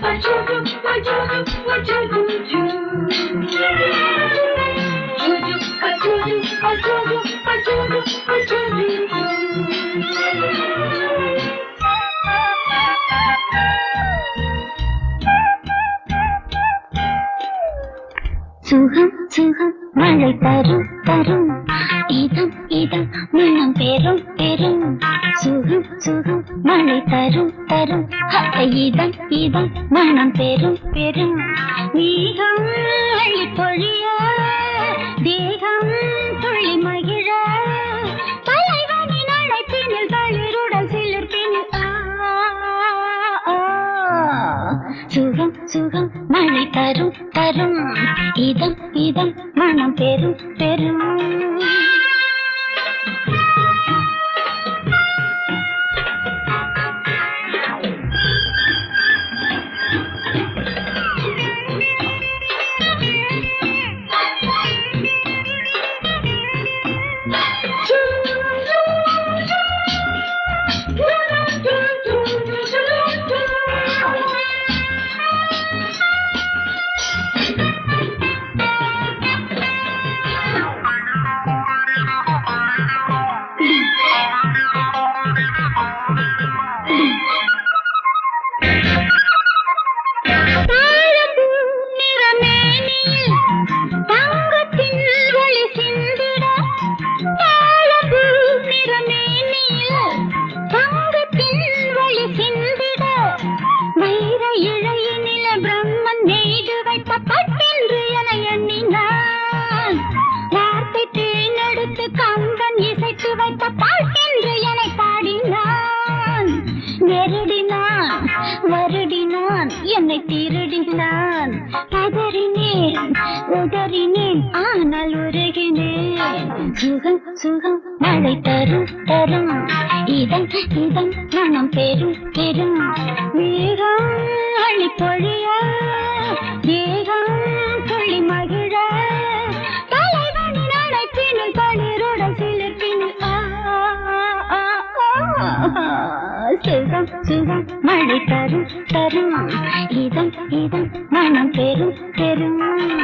சுகம் சுகம் மழை தரும் தரும் இதம் இதம் மனம் பெரும் பெரும் சுகம் சுகம் மழை தரும் தரும் ஹ, இதம் இதம் மனம் பெரும் பெரும் மேகம் அள்ளி பொழிய தேகம் துள்ளி மகிழ தலைவனின் அழைப்பினில் தளிருடன் சிலிர்ப்பினில் ஆ, ஆ, ஆ. சுகம் சுகம் மழை தரும் தரும் இதம் இதம் மனம் பெரும் பெரும் தாழம்பூ நிறமேனியில் தங்கத்தின் ஒளி சிந்திட தாழம்பூ நிறமேனியில் தங்கத்தின் ஒளி சிந்திட வைர இழையினில பிரம்மன் நெய்து வைத்த பட்டென்று என எண்ணினான் வார்த்தை தேர்ந்தெடுத்து கம்பன் இசைத்து வைத்த பாட்டென்று என பாடினான் நெருடினான் வருடினான் என்னை திருடினான் பதறினேன் உதறினேன் ஆனால் உருகினேன் சுகம் சுகம் மழை தரும் தரும் இதம் இதம் மனம் பெரும் பெரும் மேகம் அள்ளி பொழிய தேகம் துள்ளி மகிழ தலைவனின் அழைப்பினில் தளிருடன் சிலிர்ப்பினில் ஆ, ஆ, ஆ, ஆ. சுகம் சுகம் மழை தரும் தரும் இதம் இதம் மனம் பெரும் பெரும்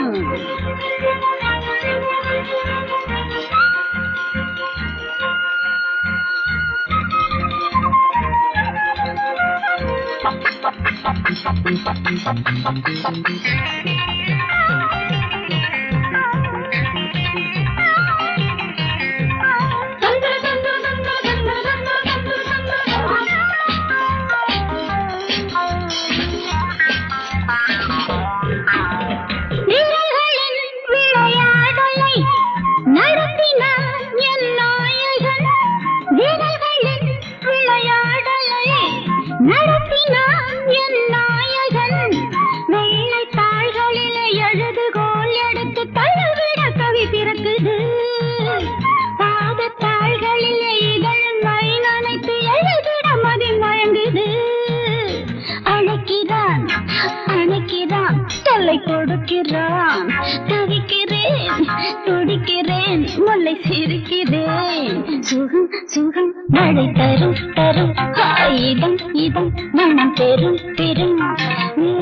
விரல்களின் விளையாடலை நடத்தினான் என் நாயகன் விரல்களின் விளையாடலை நடத்தினான் என் நாயகன் வெள்ளை தாள்களிலே எழுதுகோல் எடுத்து தழுவிட கவி பிறக்குது பாதத்தாள்களிலே இதழ் மை நனைத்து எழுதிட மதி மயங்குது அழைக்கிறான் அணைக்கிறான் தொல்லை கொடுக்கிறான் தவிக்கிறேன் துடிக்கிறேன் முல்லை சிரிக்கிறேன் சுகம் சுகம் மழை தரும் தரும் ஆ, இதம் இதம் மனம் பெரும் பெரும்